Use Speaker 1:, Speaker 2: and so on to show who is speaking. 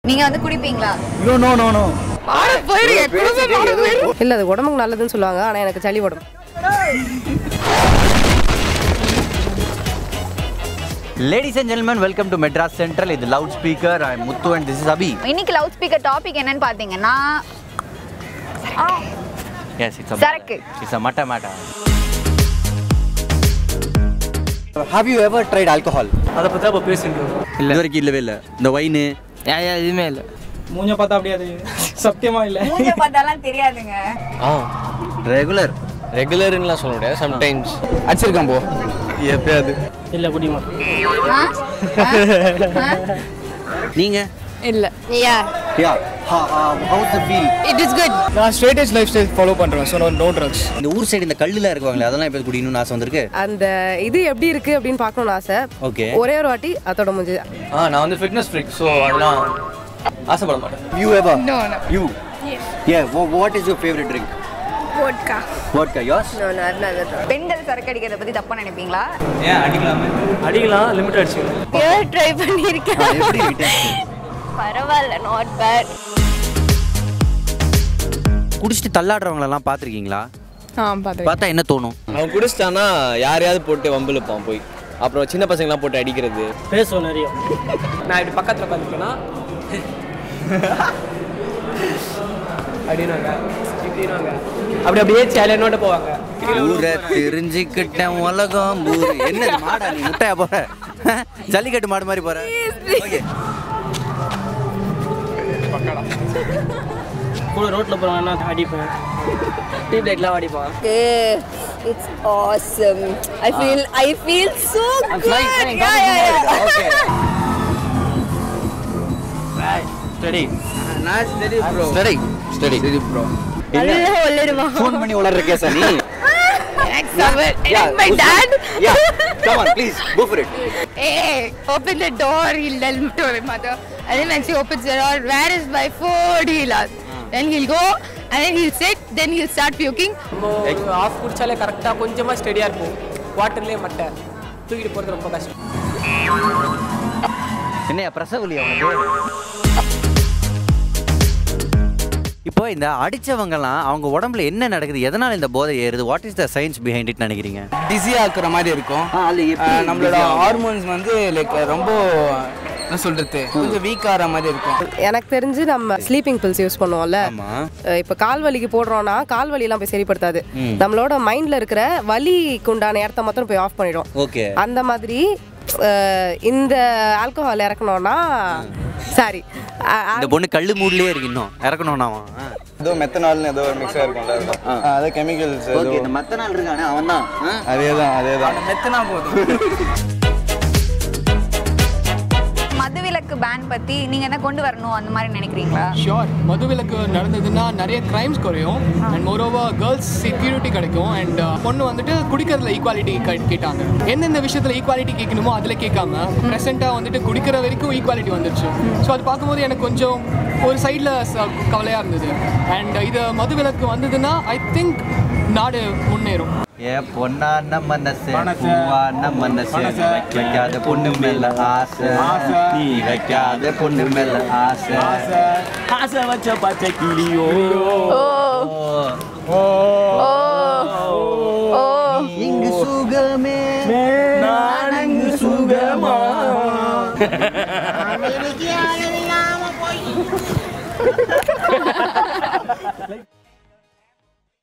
Speaker 1: நீங்க வந்து குடிப்பீங்களா
Speaker 2: நோ நோ நோ நோ
Speaker 3: இல்லை அது உடம்புக்கு நல்லதுன்னு சொல்லுவாங்க ஆனால் எனக்கு சளி உடம்பு
Speaker 2: லேடிஸ் அண்ட் ஜென்மன் வெல்கம் டு மெட்ராஸ் சென்ட்ரல் இது loud speaker I Muthu and this is Abhi
Speaker 1: இன்னைக்கு லவுட் ஸ்பீக்கர் டாபிக் என்னன்னு பாத்தீங்கன்னா
Speaker 2: எஸ் இட்ஸ்
Speaker 1: சரக்கு.
Speaker 2: இட்ஸ் அ மட்ட மாட்டா
Speaker 4: have you ever tried alcohol
Speaker 5: அதை பற்றி அப்போ பேசிட்டு
Speaker 2: இது வரைக்கும் இல்லவே இல்லை இந்த ஒயின்
Speaker 5: எதுவுமே இல்லை மூஞ்ச பார்த்தா அப்படியே அது சத்தியமா இல்லை
Speaker 1: மூஞ்ச பார்த்தாலாம் தெரியாதுங்க
Speaker 4: ஆ
Speaker 2: ரெகுலர்
Speaker 4: ரெகுலர்னுலாம் சொல்ல முடியாது சம்டைம்ஸ் அடிச்சிருக்கான் போ எப்பயாவது
Speaker 5: இல்லை குடிமா
Speaker 1: ஆ? ஆ? ஆ?
Speaker 2: நீங்க
Speaker 3: இல்லை yeah
Speaker 2: yeah how's the feel
Speaker 3: it is good
Speaker 5: நான் straight edge life style follow பண்ணுறேன் ஸோ நோ ட்ரக்ஸ்
Speaker 2: இந்த ஊர் சைடு இந்த கல்லுல இருக்குவாங்களே அதெல்லாம் எப்போ குடிக்கணும்னு ஆசை வந்திருக்கு
Speaker 3: அந்த இது எப்படி இருக்கு அப்படின்னு பார்க்கணும்னு ஆசை
Speaker 2: ஓகே
Speaker 3: ஒரே ஒரு வாட்டி அதோட முடிஞ்சு
Speaker 4: ஆ நான் வந்து ஃபிட்னஸ் ஃப்ரீக் ஸோ அதெல்லாம் ஆசைப்பட மாட்டேன்
Speaker 2: you ever you yeah what is your favourite drink
Speaker 3: vodka
Speaker 2: vodka யோஸ்
Speaker 1: பெண்கள் சரக்கு அடிக்கிறத பத்தி தப்பா நினைப்பீங்களா
Speaker 4: ஏன் அடிக்கலாமே
Speaker 5: அடிக்கலாம் லிமிட் அடிச்சுக்கலாம்
Speaker 3: ட்ரை பண்ணியிருக்கேன்
Speaker 2: எப்படி taste?
Speaker 3: பரவாயில்ல நாட் பேட்
Speaker 2: குடிச்சிட்டு தள்ளாடுறவங்களெல்லாம் பார்த்துருக்கீங்களா
Speaker 3: ஆ பார்த்து
Speaker 2: பார்த்தா என்ன தோணும்
Speaker 4: அவன் குடிச்சிட்டான்னா யாரையாவது போட்டு வம்பிழுப்பான் போய் அப்புறம் சின்ன பசங்களாம் போட்டு அடிக்கிறது
Speaker 5: பேசுவோம் நிறைய நான் இப்படி பக்கத்தில் உட்காந்துருக்கேன்னா அப்படின்னாங்க இப்படினாங்க அப்படி அப்படியே சேலனோட போவாங்க
Speaker 2: ஊரை தெரிஞ்சுக்கிட்டேன் உலகம் ஊரு என்ன இது மாடா நீ முட்டையா போற ஜல்லிக்கட்டு மாடு மாதிரி போற ஓகே
Speaker 5: கூட ரோட்டில் போகிறாங்கன்னா அடிப்பேன் டியூப் லைட்லாம் அடிப்பான்
Speaker 3: it's awesome I feel I feel so
Speaker 2: okay
Speaker 4: study நான் study bro study study study bro
Speaker 3: ஒளிருமா
Speaker 2: ஃபோன் பண்ணி உளற கேசா நீ
Speaker 3: my dad
Speaker 2: yeah come on please go for it
Speaker 6: Hey, open the door, he'll tell to my mother. And then when she opens the door, where is my food? He'll ask. Then he'll go, and then he'll sit, then he'll start puking.
Speaker 5: நம்ம half குடிச்சாலே கரெக்டாக கொஞ்சமாக ஸ்டெடியாக இருக்கும் வாட்டர்லேயே மட்டை தூக்கிட்டு போகிறது ரொம்ப கஷ்டம்
Speaker 2: என்னையா பிரசவலியா உனக்கு இப்போ இந்த அடிச்சவங்கலாம் அவங்க உடம்புல என்ன நடக்குது எதனால இந்த போதை ஏறுது what is the science behind it நினைக்கிறீங்க
Speaker 7: டிஸி ஆக்குற மாதிரி இருக்கும் அஹ் நம்மளோட ஹார்மோன்ஸ் வந்து லைக் ரொம்ப என்ன சொல்றது கொஞ்சம் வீக் ஆகிற மாதிரி இருக்கும்
Speaker 3: எனக்கு தெரிஞ்சு நம்ம ஸ்லீப்பிங் பில்ஸ் யூஸ் பண்ணுவோம்ல
Speaker 2: ஆமா
Speaker 3: அஹ் இப்ப கால் வலிக்கு போடுறோம்னா கால் வலியெல்லாம் போய் சரிப்படுத்தாது நம்மளோட மைண்ட்ல இருக்கிற வலிக்கு உண்டான இடத்த மாத்திரம் போய் ஆஃப் பண்ணிடும்
Speaker 2: ஓகே
Speaker 3: அந்த மாதிரி அஹ் இந்த ஆல்கஹால் இறக்கணும்னா சாரி
Speaker 2: இந்த பொண்ணு கல்லு மூட்லயே இருக்கு இன்னும் இறக்கணும்னாவா
Speaker 7: ஏதோ மெத்தனால்னு ஏதோ ஒரு மிக்ஸாக இருக்கும்ல அது கெமிக்கல்ஸ்
Speaker 2: ஓகே இந்த மத்த நாள் இருக்கானே அவன் தான்
Speaker 7: அதே தான் அதே தான்
Speaker 5: மெத்தனா போதும்
Speaker 1: மதுவிலக்கு பேன் பத்தி நீங்க என்ன கொண்டு வரணும் அந்த மாதிரி நினைக்கிறீங்களா
Speaker 8: ஷியோர் மதுவிலக்கு நடந்ததுன்னா நிறைய கிரைம்ஸ் குறையும் அண்ட் மோரோவர் கேர்ள்ஸ் செக்யூரிட்டி கிடைக்கும் அண்ட் பொண்ணு வந்துட்டு குடிக்கிறதுல ஈக்குவாலிட்டி கேட்டாங்க எந்தெந்த விஷயத்தில் ஈக்குவாலிட்டி கேட்கணுமோ அதில் கேட்காம ப்ரெசென்ட்டாக வந்துட்டு குடிக்கிற வரைக்கும் ஈக்குவாலிட்டி வந்துருச்சு ஸோ அது பார்க்கும்போது எனக்கு கொஞ்சம் ஒரு சைடில் கவலையாக இருந்தது அண்ட் இது மதுவிலக்கு வந்ததுன்னா ஐ திங்க் நாடு முன்னேறும்
Speaker 2: ஏ பொண்ணான மனசு பூவான மனசு வைக்காத பொண்ணு மேல ஆசை நீ வைக்காத பொண்ணு மேல ஆசை
Speaker 5: ஆசை வச்ச பச்சை கிளியோ
Speaker 2: இங்கு சுகமே
Speaker 5: நான் அங்கு சுகமா